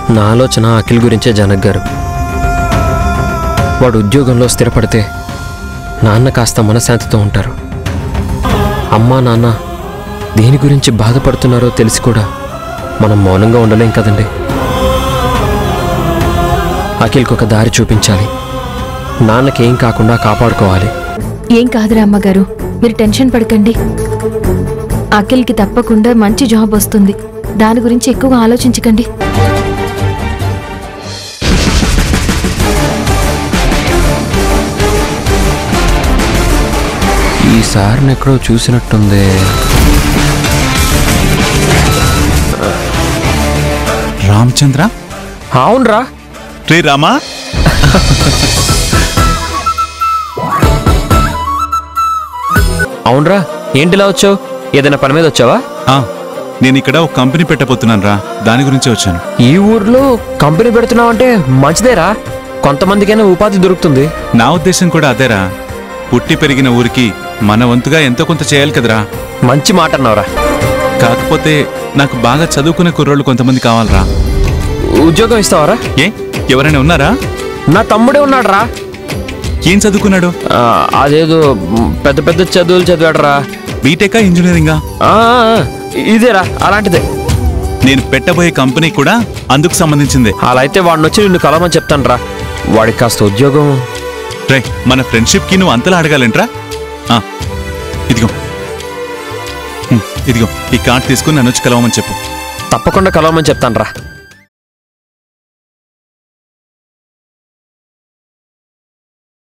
నా ఆలోచన అఖిల్ గురించే జనక్ గారు వాడు ఉద్యోగంలో స్థిరపడితే నాన్న కాస్త మనశాంతితో ఉంటారు అమ్మా నాన్న దేని గురించి బాధపడుతున్నారో తెలిసి కూడా మనం మౌనంగా ఉండలేం కదండి అఖిల్కి ఒక దారి చూపించాలి నాన్నకేం కాకుండా కాపాడుకోవాలి ఏం కాదురా అమ్మగారు మీరు టెన్షన్ పడకండి అఖిల్కి తప్పకుండా మంచి జాబ్ వస్తుంది దాని గురించి ఎక్కువగా ఆలోచించకండి ఈసారిని ఎక్కడో చూసినట్టుంది రామచంద్ర అవునరా రే రామా అవునరా ఏంటిలా వచ్చావు ఏదైనా పని మీద వచ్చావా ఆ, నేను ఇక్కడ ఒక కంపెనీ పెట్టబోతున్నాను రా దాని గురించి వచ్చాను ఈ ఊర్లో కంపెనీ పెడుతున్నావు అంటే మంచిదేరా కొంతమందికైనా ఉపాధి దొరుకుతుంది నా ఉద్దేశం కూడా అదేరా పుట్టి పెరిగిన ఊరికి మన వంతుగా ఎంతో కొంత చేయాలి కదరా మంచి మాట అన్నావురా కాకపోతే నాకు బాగా చదువుకునే కుర్రోళ్ళు కొంతమంది కావాలరా ఉద్యోగం ఇస్తావరా ఏ ఎవరైనా ఉన్నారా నా తమ్ముడే ఉన్నాడురా ఏం చదువుకున్నాడు ఆ, అదేదో మ్, పెద్ద పెద్ద చదువులు చదివాడరా బీటెకా ఇంజనీరింగా ఆ, ఆ, ఇదేరా అలాంటిదే నేను పెట్టబోయే కంపెనీ కూడా అందుకు సంబంధించిందే అలా అయితే వాడిని వచ్చి నిన్ను కలవమని చెప్తానురా వాడికి కాస్త ఉద్యోగం రే మన ఫ్రెండ్షిప్ కి నువ్వు అంతలా అడగాలంట్రా ఆ, ఇదిగో హ్మ్, ఇదిగో ఈ కార్డ్ తీసుకుని నన్ను వచ్చి కలవమని చెప్పు తప్పకుండా కలవమని చెప్తానురా